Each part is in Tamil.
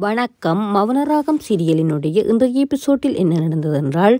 வணக்கம் மௌனராகம் சீரியலினுடைய இன்றைய எபிசோட்டில் என்ன நடந்ததென்றால்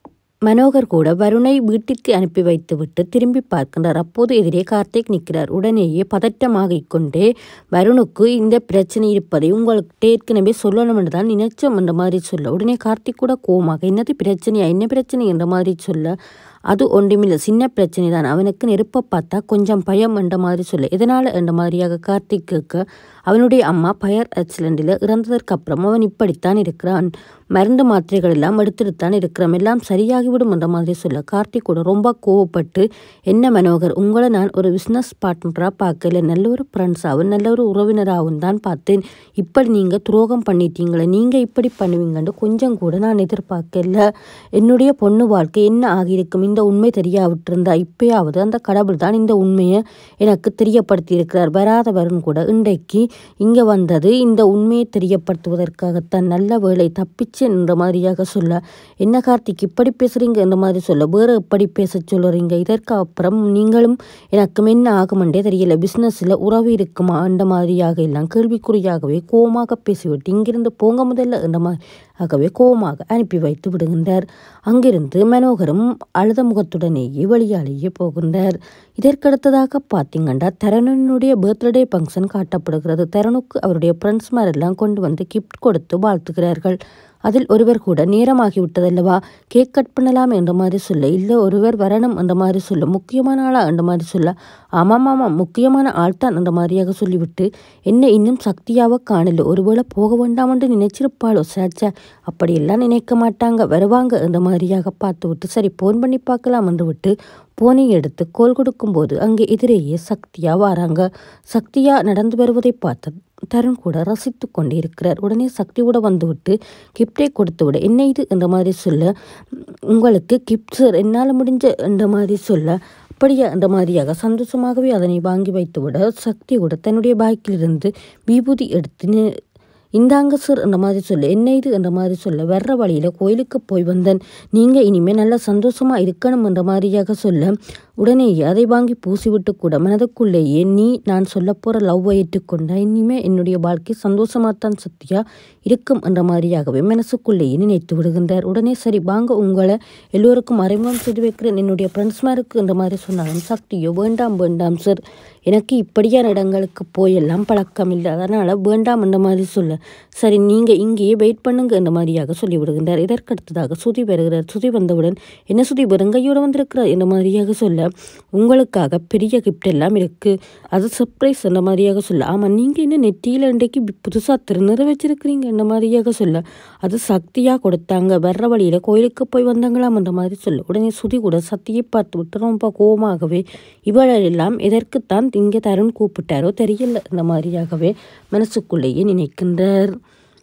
மனோகர் கூட வருணை வீட்டிற்கு அனுப்பி வைத்துவிட்டு திரும்பி பார்க்கின்றார் அப்போது எதிரே கார்த்திக் நிற்கிறார் உடனேயே பதட்டமாகிக் கொண்டே வருணுக்கு இந்த பிரச்சனை இருப்பதை உங்களுக்கு ஏற்கனவே சொல்லணும் என்று தான் நினைச்சோம் என்ற மாதிரி சொல்ல உடனே கார்த்திக் கூட கோமாக என்னது பிரச்சனையா என்ன பிரச்சனை என்ற மாதிரி சொல்ல அது ஒன்றுமில்லை சின்ன பிரச்சனை தான் அவனுக்கு நெருப்பை பார்த்தா கொஞ்சம் பயம் என்ற மாதிரி சொல்ல எதனால் என்ற மாதிரியாக கார்த்திக் கேட்க அவனுடைய அம்மா பயர் ஆக்சிடென்டில் இறந்ததற்கு அப்புறம் அவன் இப்படித்தான் இருக்கிறான் மருந்து மாத்திரைகள் எல்லாம் எடுத்துட்டு தான் இருக்கிறான் எல்லாம் சரியாகிவிடும் என்ற மாதிரி சொல்ல கார்த்திக் கூட ரொம்ப கோவப்பட்டு என்ன மனோகர் உங்களை நான் ஒரு பிஸ்னஸ் பார்ட்னராக பார்க்கல நல்ல ஒரு ஃப்ரெண்ட்ஸாகவும் நல்ல ஒரு உறவினராகவும் தான் பார்த்தேன் இப்படி நீங்கள் துரோகம் பண்ணிட்டீங்களே நீங்கள் இப்படி பண்ணுவீங்கன்னு கொஞ்சம் கூட நான் எதிர்பார்க்கல என்னுடைய பொண்ணு வாழ்க்கை என்ன ஆகியிருக்கும் இந்த உண்மை தெரியாவிட்டிருந்தா இப்பயாவது அந்த கடவுள் தான் இந்த உண்மையை எனக்கு தெரியப்படுத்தி இருக்கிறார் வராதவரும் கூட இன்றைக்கு இங்கே வந்தது இந்த உண்மையை தெரியப்படுத்துவதற்காகத்தான் நல்ல வேலை தப்பிச்சு என்ற மாதிரியாக சொல்ல என்ன கார்த்திக் இப்படி பேசுறீங்க என்ற மாதிரி சொல்ல வேறு எப்படி பேச சொல்லுறீங்க இதற்கு அப்புறம் நீங்களும் எனக்கு என்ன ஆகுமென்றே தெரியல பிஸ்னஸில் உறவு இருக்குமா அந்த மாதிரியாக எல்லாம் கேள்விக்குறியாகவே கோவமாக பேசிவிட்டு இங்கிருந்து போங்க முதல்ல என்ற மாதிரியாகவே கோவமாக அனுப்பி வைத்து விடுகின்றார் அங்கிருந்து மனோகரும் அழுத முகத்துடனேயே வழியாலேயே போகின்றார் இதற்கடுத்ததாக பார்த்தீங்கன்னா தரணுனுடைய பர்த்டே ஃபங்க்ஷன் காட்டப்படுகிறது தரணுக்கு அவருடைய ஃப்ரெண்ட்ஸ்மார் எல்லாம் கொண்டு வந்து கிஃப்ட் கொடுத்து வாழ்த்துகிறார்கள் அதில் ஒருவர் கூட நேரமாகிவிட்டதல்லவா கேக் கட் பண்ணலாம் என்ற மாதிரி சொல்ல இல்லை ஒருவர் வரணும் என்ற மாதிரி சொல்ல முக்கியமான ஆளா என்ற மாதிரி சொல்ல ஆமாம் ஆமாம் முக்கியமான ஆள் தான் என்ற மாதிரியாக சொல்லிவிட்டு என்ன இன்னும் சக்தியாக காணல ஒருவேளை போக வேண்டாம் என்று நினைச்சிருப்பாளோ சாச்சா அப்படியெல்லாம் நினைக்க மாட்டாங்க வருவாங்க என்ற மாதிரியாக பார்த்து விட்டு சரி ஃபோன் பண்ணி பார்க்கலாம் என்று விட்டு போனை எடுத்து கோல் கொடுக்கும்போது அங்கே எதிரேயே சக்தியா வராங்க சக்தியா நடந்து வருவதை பார்த்த தருண் கூட ரசித்து கொண்டே இருக்கிறார் உடனே சக்தி கூட வந்துவிட்டு கிஃப்டை கொடுத்து விட என்ன இது என்ற மாதிரி சொல்ல உங்களுக்கு கிஃப்ட் சார் என்னால் முடிஞ்ச என்ற மாதிரி சொல்ல அப்படியா என்ற மாதிரியாக சந்தோஷமாகவே அதனை வாங்கி வைத்துவிட சக்தி கூட தன்னுடைய பாக்கிலிருந்து விபூதி எடுத்து இந்தாங்க சார் என்ற மாதிரி சொல்ல என்ன இது என்ற மாதிரி சொல்ல வர்ற வழியில் கோயிலுக்கு போய் வந்தேன் நீங்கள் இனிமேல் நல்லா சந்தோஷமாக இருக்கணும் என்ற மாதிரியாக சொல்ல உடனேயே அதை வாங்கி பூசிவிட்டு கூட மனதுக்குள்ளேயே நீ நான் சொல்ல போகிற லவ்வை ஏற்றுக்கொண்டா இனிமேல் என்னுடைய வாழ்க்கை சந்தோஷமாகத்தான் சத்தியா இருக்கும் என்ற மாதிரியாகவே மனசுக்குள்ளேயே நினைத்து விடுகின்றார் உடனே சரி வாங்க உங்களை எல்லோருக்கும் அறிமுகம் செய்து வைக்கிறேன் என்னுடைய ஃப்ரெண்ட்ஸ்மாருக்கு என்ற மாதிரி சொன்னாலும் சக்தியோ வேண்டாம் வேண்டாம் சார் எனக்கு இப்படியான இடங்களுக்கு போயெல்லாம் பழக்கம் இல்லை அதனால் வேண்டாம் என்ற மாதிரி சொல்ல சரி நீங்கள் இங்கேயே வெயிட் பண்ணுங்க என்ற மாதிரியாக சொல்லிவிடுகின்றார் இதற்கடுத்ததாக சுதி வருகிறார் சுதி வந்தவுடன் என்ன சுதி வெறுங்கையோடு வந்திருக்கிறார் என்ற மாதிரியாக சொல்ல உங்களுக்காக பெரிய கிஃப்ட் எல்லாம் இருக்குது அது சர்ப்ரைஸ் என்ற மாதிரியாக சொல்ல ஆமாம் நீங்கள் என்ன நெற்றியில் இன்றைக்கு புதுசாக திருநிற வச்சிருக்கிறீங்க என்ற மாதிரியாக சொல்ல அது சக்தியாக கொடுத்தாங்க வர்ற வழியில் கோயிலுக்கு போய் வந்தாங்களாம் என்ற மாதிரி சொல்ல உடனே சுதி கூட சக்தியை பார்த்து விட்டு ரொம்ப கோபமாகவே இவளெல்லாம் எதற்குத்தான் இங்கே தருண் கூப்பிட்டாரோ தெரியல இந்த மாதிரியாகவே மனசுக்குள்ளேயே நினைக்கின்றார்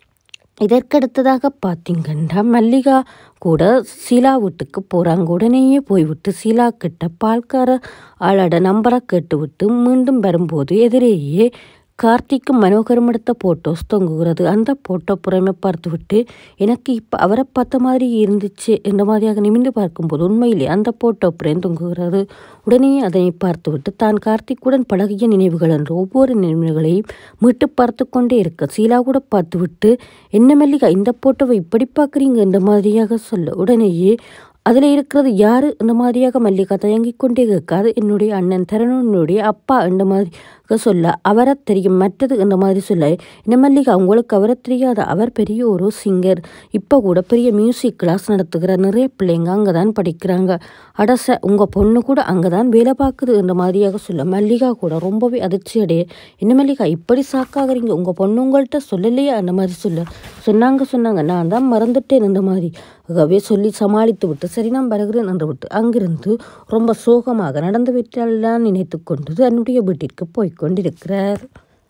இதற்கடுத்ததாக பார்த்தீங்கன்னா மல்லிகா கூட சீலா வீட்டுக்கு போகிறாங்க உடனேயே போய்விட்டு சீலா கிட்ட பால்கார ஆளோட நம்பரை கேட்டுவிட்டு மீண்டும் வரும்போது எதிரேயே கார்த்திக்கும் மனோகரம் எடுத்த ஃபோட்டோஸ் தொங்குகிறது அந்த ஃபோட்டோ புறமே பார்த்துவிட்டு எனக்கு இப்போ அவரை பார்த்த மாதிரி இருந்துச்சு என்ற மாதிரியாக நிமிந்து பார்க்கும்போது உண்மையிலே அந்த ஃபோட்டோ புறம் தொங்குகிறது உடனே அதனை பார்த்துவிட்டு தான் கார்த்திக்குடன் பழகிய நினைவுகள் என்று ஒவ்வொரு நினைவுகளையும் மீட்டு பார்த்து கொண்டே இருக்க சீலா கூட பார்த்துவிட்டு என்ன மல்லிகா இந்த ஃபோட்டோவை இப்படி பார்க்குறீங்க என்ற மாதிரியாக சொல்ல உடனேயே அதில் இருக்கிறது யார் இந்த மாதிரியாக மல்லிகா தயங்கிக் கொண்டே கேட்காது என்னுடைய அண்ணன் தருணனுடைய அப்பா என்ற மாதிரி சொல்ல அவரை தெரியும் மற்றது என்ற மாதிரி சொல்ல என்ன மல்லிகா உங்களுக்கு அவரை தெரியாத அவர் பெரிய ஒரு சிங்கர் இப்போ கூட பெரிய மியூசிக் கிளாஸ் நடத்துகிற நிறைய பிள்ளைங்க அங்கே தான் படிக்கிறாங்க அடச உங்கள் பொண்ணு கூட அங்கே தான் வேலை பார்க்குது என்ற மாதிரியாக சொல்ல மல்லிகா கூட ரொம்பவே அதிர்ச்சி அடைய என்ன மல்லிகா இப்படி சாக்காகிறீங்க உங்கள் பொண்ணு உங்கள்கிட்ட சொல்லலையா அந்த மாதிரி சொல்ல சொன்னாங்க சொன்னாங்க நான் தான் மறந்துட்டேன் இந்த மாதிரி ஆகவே சொல்லி சமாளித்து விட்டு சரி நான் வருகிறேன் என்று விட்டு அங்கிருந்து ரொம்ப சோகமாக நடந்து விட்டால்தான் நினைத்து கொண்டு தன்னுடைய வீட்டிற்கு போய்கொண்டிருக்கிறார்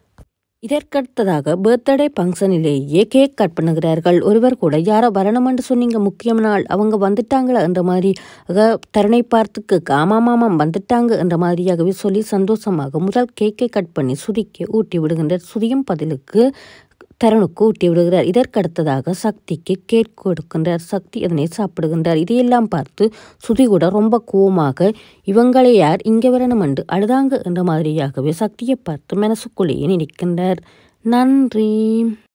இதற்கடுத்ததாக பர்த்டே ஃபங்க்ஷனிலேயே கேக் கட் பண்ணுகிறார்கள் ஒருவர் கூட யாரோ வரணுமென்று சொன்னீங்க முக்கியமான நாள் அவங்க வந்துட்டாங்களா என்ற மாதிரி தருணை பார்த்துக்கு ஆமாம் ஆமாம் வந்துட்டாங்க என்ற மாதிரியாகவே சொல்லி சந்தோஷமாக முதல் கேக்கை கட் பண்ணி சுதிக்கு ஊட்டி விடுகின்றார் சுதியும் பதிலுக்கு தருணுக்கு ஊட்டி விடுகிறார் இதற்கடுத்ததாக சக்திக்கு கேக் கொடுக்கின்றார் சக்தி அதனை சாப்பிடுகின்றார் இதையெல்லாம் பார்த்து சுதி கூட ரொம்ப கோவமாக இவங்களை யார் இங்கே வரணும் என்று அழுதாங்க என்ற மாதிரியாகவே சக்தியை பார்த்து மனசுக்குள்ளேயே நிற்கின்றார் நன்றி